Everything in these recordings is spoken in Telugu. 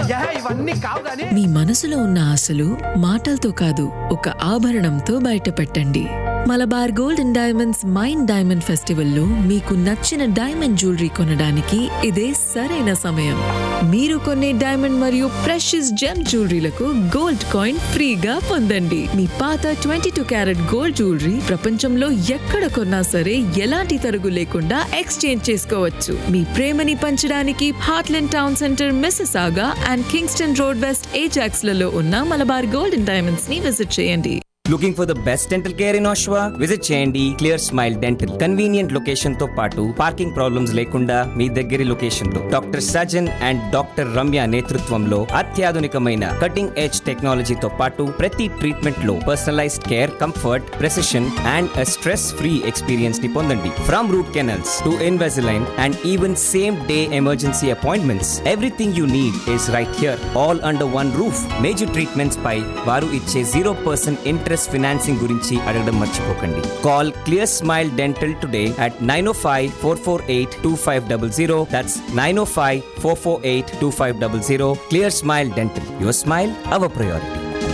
యా ఇవన్నీ కావు గానీ మీ మనసులో ఉన్న ఆశలు మాటలతో కాదు ఒక ఆభరణంతో బయటపెట్టండి Malabar gold and diamonds mined diamond ఫెస్టివల్లో మీకు నచ్చిన డైమండ్ జ్యువెలరీ కొనడానికి ఇదే సరైన సమయం మీరు కొనే డైమండ్ మరియు ప్రెషియస్ జెమ్ జ్యువెలరీలకు గోల్డ్ కాయిన్ ఫ్రీగా పొందండి మీ పాత twenty two carat gold jewellery ప్రపంచంలో ఎక్కడ కొన్నా సరే ఎలాంటి తరుగు లేకుండా ఎక్స్చేంజ్ చేసుకోవచ్చు మీ ప్రేమని పంచడానికి Heartland town centre Mississauga and Kingston road west Ajax లలో ఉన్న మలబార్ గోల్డ్ అండ్ డైమండ్స్ ని విజిట్ చేయండి looking for the best dental care in Oshawa visit చేయండి clear smile dental convenient location తో పాటు పార్కింగ్ ప్రాబ్లమ్స్ లేకుండా మీ దగ్గరి లొకేషన్ లో doctor Sajan and doctor Ramya నేతృత్వంలో అత్యాధునికమైన కటింగ్ ఎడ్జ్ టెక్నాలజీతో పాటు ప్రతి ట్రీట్మెంట్ లో personalised care comfort precision and a stress free experience ని పొందండి from root canals to Invisalign and even same day emergency appointments everything you need is right here all under one roof major treatments పై వారు ఇచ్చే జీరో పర్సెంట్ ఇంట్రెస్ట్ ఫినాన్సింగ్ గురించి అడగడం మర్చిపోకండి call clear smile dental today at nine O five four four eight two five double zero that's nine O five four four eight two five double zero clear smile dental your smile our priority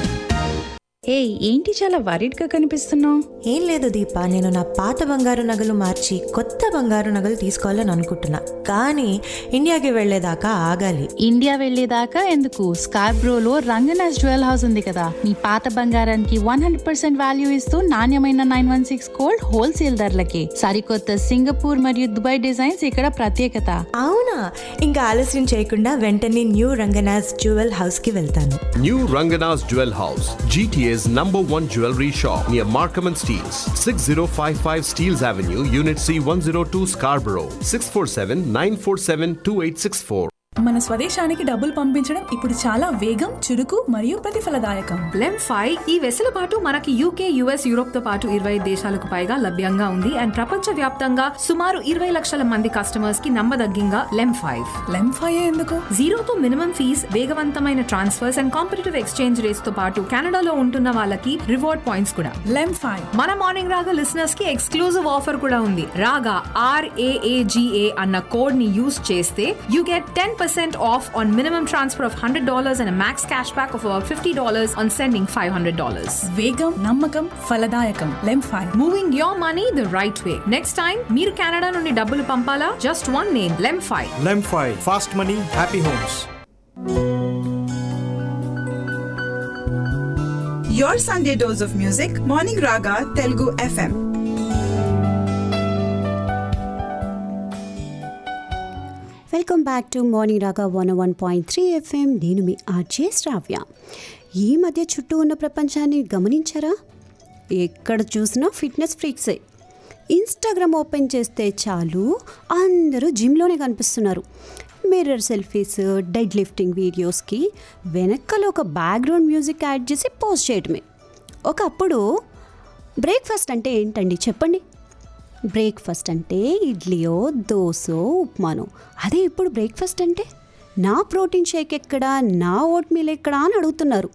ఏయ్ ఏంటి చాలా వరీడ్ గా కనిపిస్తున్నావు ఏం లేదు దీప నేను నా పాత బంగారు నగలు మార్చి కొత్త బంగారు నగలు తీసుకోవాలని అనుకుంటున్నా కానీ ఇండియాకి వెళ్ళేదాకా ఆగాలి ఇండియా వెళ్ళేదాకా ఎందుకు స్కార్బ్రోలో రంగనాథ్ జ్యువెల్ హౌస్ ఉంది కదా మీ పాత బంగారానికి వన్ హండ్రెడ్ పర్సెంట్ వాల్యూ ఇస్తూ నాణ్యమైన nine one six gold wholesale ధరలకి సరికొత్త సింగపూర్ మరియు దుబాయ్ డిజైన్స్ ఇక్కడ ప్రత్యేకత అవునా ఇంకా ఆలస్యం చేయకుండా వెంటనే న్యూ రంగనాథ్ జ్యువెల్ హౌస్ కి వెళ్తాను New Rangana's Jewel House, GTA's number one jewelry shop near Markham and Steels, 6055 Steels Avenue, Unit C 102 Scarborough, 647 947 2864. మన స్వదేశానికి డబ్బులు పంపించడం ఇప్పుడు చాలా వేగం చురుకు మరియు ప్రతిఫలదాయకం లెమ్ ఫైవ్ ఈ వెసులుబాటు మనకి యూకే యుఎస్ యూరోప్ తో పాటు ఇరవై దేశాలకు పైగా లభ్యంగా ఉంది అండ్ ప్రపంచ వ్యాప్తంగా సుమారు ఇరవై లక్షల మంది కస్టమర్స్ కి నమ్మదగ్గంగా లెమ్ ఫైవ్ లెంఫాయే ఎందుకు జీరోతో మినిమం ఫీజ్ వేగవంతమైన transfers and competitive exchange rates తో పాటు కెనడాలో ఉంటున్న వాళ్ళకి రివార్డ్ పాయింట్స్ కూడా లెంఫాయ్ మన మార్నింగ్ రాగా లిసనర్స్ కి ఎక్స్క్లూజివ్ ఆఫర్ కూడా ఉంది రాగా ఆర్ఏఏజిఏ అన్న కోడ్ ని యూస్ చేస్తే you get ten percent off on minimum transfer of hundred dollars and max cash back of fifty dollars on sending five hundred dollars వేగం నమ్మకం ఫలదాయకం LemFi moving your money the right way next time మీరు కెనడా నుండి డబ్బులు పంపాలా just one name LemFi LemFi fast money happy homes Your Sunday dose of music, Morning Raga, Telugu FM. Welcome back to Morning Raga one one point three FM నేను మీ ఆర్జే శ్రావ్య ఈ మధ్య చుట్టూ ఉన్న ప్రపంచాన్ని గమనించారా ఎక్కడ చూసినా ఫిట్నెస్ ఫ్రీక్సే ఇన్స్టాగ్రామ్ ఓపెన్ చేస్తే చాలు అందరూ జిమ్లోనే కనిపిస్తున్నారు మిర్రర్ సెల్ఫీస్ డెడ్ లిఫ్టింగ్ వీడియోస్కి వెనకాల ఒక బ్యాక్గ్రౌండ్ మ్యూజిక్ యాడ్ చేసి పోస్ట్ చేయటమే ఒకప్పుడు బ్రేక్ఫాస్ట్ అంటే ఏంటండి చెప్పండి బ్రేక్ఫాస్ట్ అంటే ఇడ్లీయో దోసో ఉప్మానో అదే ఇప్పుడు బ్రేక్ఫాస్ట్ అంటే నా ప్రోటీన్ షేక్ ఎక్కడా నా ఓట్ మీల్ ఎక్కడా అని అడుగుతున్నారు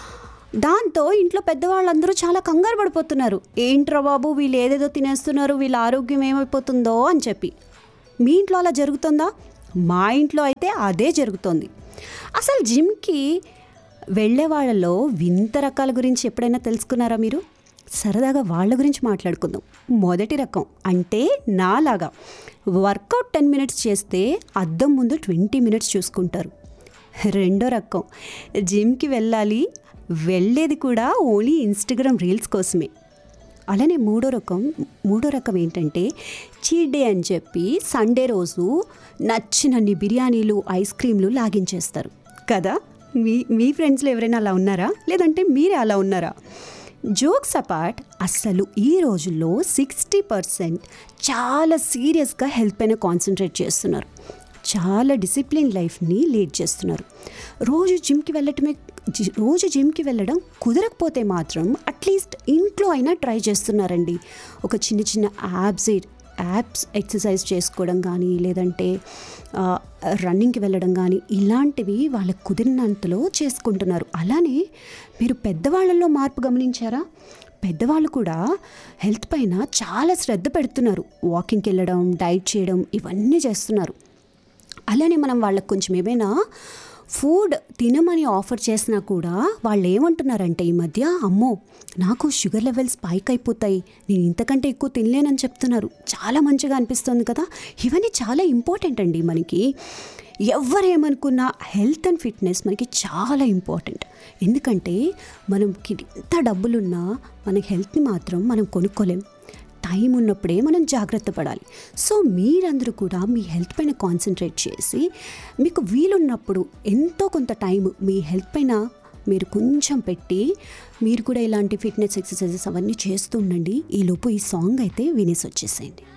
దాంతో ఇంట్లో పెద్దవాళ్ళందరూ చాలా కంగారు పడిపోతున్నారు ఏంట్రా బాబు వీళ్ళు ఏదేదో తినేస్తున్నారు వీళ్ళ ఆరోగ్యం ఏమైపోతుందో అని చెప్పి మీ ఇంట్లో అలా జరుగుతుందా మా ఇంట్లో అయితే అదే జరుగుతోంది అసలు జిమ్కి వెళ్ళే వాళ్ళలో వింత రకాల గురించి ఎప్పుడైనా తెలుసుకున్నారా మీరు సరదాగా వాళ్ళ గురించి మాట్లాడుకుందాం మొదటి రకం అంటే నాలాగా వర్కౌట్ టెన్ మినిట్స్ చేస్తే అద్దం ముందు ట్వంటీ మినిట్స్ చూసుకుంటారు రెండో రకం జిమ్కి వెళ్ళాలి వెళ్ళేది కూడా ఓన్లీ ఇన్స్టాగ్రామ్ రీల్స్ కోసమే అలానే మూడో రకం మూడో రకం ఏంటంటే చీట్ డే అని చెప్పి సండే రోజు నచ్చినన్ని బిర్యానీలు ఐస్ క్రీమ్లు లాగించేస్తారు కదా మీ మీ ఫ్రెండ్స్లో ఎవరైనా అలా ఉన్నారా లేదంటే మీరే అలా ఉన్నారా జోక్స్ అపార్ట్ అస్సలు ఈ రోజుల్లో సిక్స్టీ పర్సెంట్ చాలా సీరియస్గా హెల్త్ పైన కాన్సన్ట్రేట్ చేస్తున్నారు చాలా డిసిప్లిన్ లైఫ్ని లీడ్ చేస్తున్నారు రోజు జిమ్కి వెళ్ళటమే జి- రోజు జిమ్కి వెళ్ళడం కుదరకపోతే మాత్రం అట్లీస్ట్ ఇంట్లో అయినా ట్రై చేస్తున్నారండి ఒక చిన్న చిన్న యాప్స్ యాప్స్ ఎక్సర్సైజ్ చేసుకోవడం కానీ లేదంటే ఆ, రన్నింగ్కి వెళ్ళడం కానీ ఇలాంటివి వాళ్ళకు కుదిరినంతలో చేసుకుంటున్నారు అలానే మీరు పెద్దవాళ్ళల్లో మార్పు గమనించారా పెద్దవాళ్ళు కూడా హెల్త్ పైన చాలా శ్రద్ధ పెడుతున్నారు వాకింగ్కి వెళ్ళడం డైట్ చేయడం ఇవన్నీ చేస్తున్నారు అలానే మనం వాళ్ళకి కొంచెం ఏమైనా ఫుడ్ తినమని ఆఫర్ చేసినా కూడా వాళ్ళు ఏమంటున్నారంటే ఈ మధ్య అమ్మో నాకు షుగర్ లెవెల్స్ స్పైక్ అయిపోతాయి నేను ఇంతకంటే ఎక్కువ తినలేనని చెప్తున్నారు చాలా మంచిగా అనిపిస్తుంది కదా ఇవన్నీ చాలా ఇంపార్టెంట్ అండి మనకి ఎవరేమనుకున్నా హెల్త్ అండ్ ఫిట్నెస్ మనకి చాలా ఇంపార్టెంట్ ఎందుకంటే మనకి ఎంత డబ్బులున్నా మన హెల్త్ని మాత్రం మనం కొనుక్కోలేం టైం ఉన్నప్పుడే మనం జాగ్రత్త పడాలి సో మీరందరూ కూడా మీ హెల్త్ పైన కాన్సన్ట్రేట్ చేసి మీకు వీలున్నప్పుడు ఎంతో కొంత టైం మీ హెల్త్ పైన మీరు కొంచెం పెట్టి మీరు కూడా ఇలాంటి ఫిట్నెస్ ఎక్సర్సైజెస్ అవన్నీ చేస్తూ ఉండండి ఈలోపు ఈ సాంగ్ అయితే వినేసి వచ్చేసేయండి